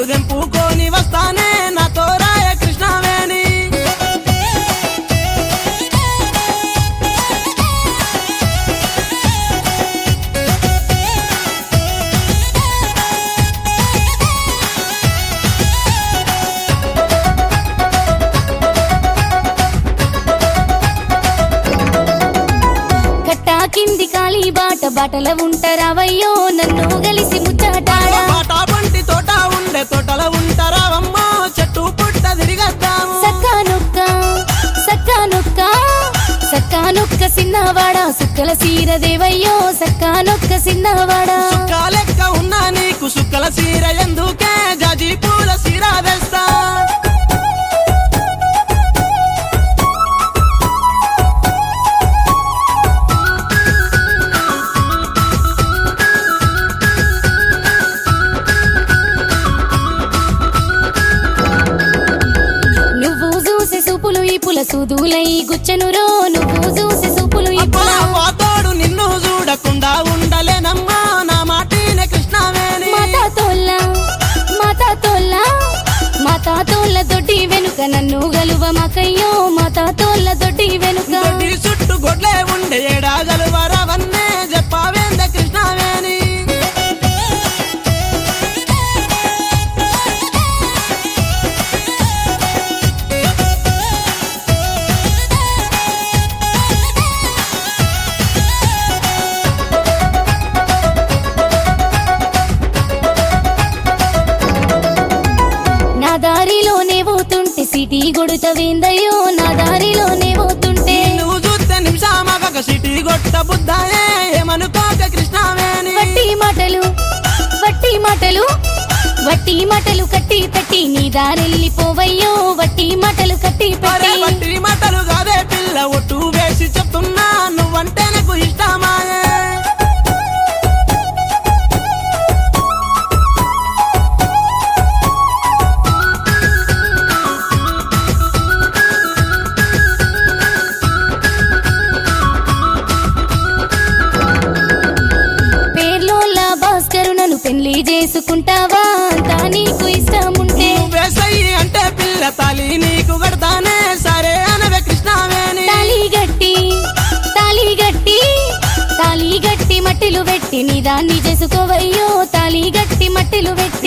దెంపుకొని వస్తానే నాతో రాయ కృష్ణవేణి కట్టా కింది కాలి బాట బాటల ఉంటారావయ్యో నన్ను గలిసి ముచ్చటాడా పాట పంటి తోట ఉండే తోటల ఉంటారావమ్మో చెట్టు పుట్ట తిరిగద్దాము సక్కా నొక్క సక్కా నొక్క సక్కా నొక్క సిన్నవాడా సుక్కల సీర దేవయ్యో సక్కా నొక్క సిన్నవాడా సుక్క లెక్క ఉన్నా నీకు సుక్కల సీర ఎందుకే జాజి పూల సీర వేస్తా నువ్వు చూసే సూపులు ఇపుల సూదులై గుచ్చెనురో నువ్వు చూసే సూపులు ఇపుల తోడు నిన్ను చూడకుండా ఉండలేనమ్మా నా మాటినే కృష్ణవేణి మాతా తోల్ల మాతా తోల్ల మాతా తోల్ల దొడ్డి వెనుక నన్ను గలువ మాకయ్యో మాతా తోల్ల దొడ్డి వెనుక దొడ్డి చుట్టూ గొడ్లే ఉండే ఏడాగలు వరవన్నే చెప్పావేంద కృష్ణవేణి నా దారిలోనే పోతుంటే సిటీ గొడుతవేందయ్యో నా దారిలోనే పోతుంటే నువ్వు చూస్తే నిమిషామగక సిటీ గొట్ట బుద్ధాయే ఏమనుకోక కృష్ణవేణి వట్టి మాటలు వట్టి మాటలు వట్టి మాటలు కట్టి పెట్టి నీ దారెళ్ళిపోవయ్యో వట్టి మాటలు కట్టి అరే పెట్టి వట్టి మాటలు కాదే పిల్ల ఒట్టు వేసి చెప్తున్నా నువ్వంటే నాకు ఇష్టమాయే పేర్లోలా భాస్కరు నన్ను పెళ్లి చేసుకుంటావా అంతా నీకు ఇష్టముంటే వేసయ్యి అంటే పిల్ల తాలి నీకు కడతానే సరే అనవే కృష్ణవేణి తాళి గట్టి తాళి గట్టి తాళి గట్టి మట్టిలు పెట్టి నీ దాన్ని చేసుకోవయ్యో తాళి గట్టి మట్టిలు పెట్టి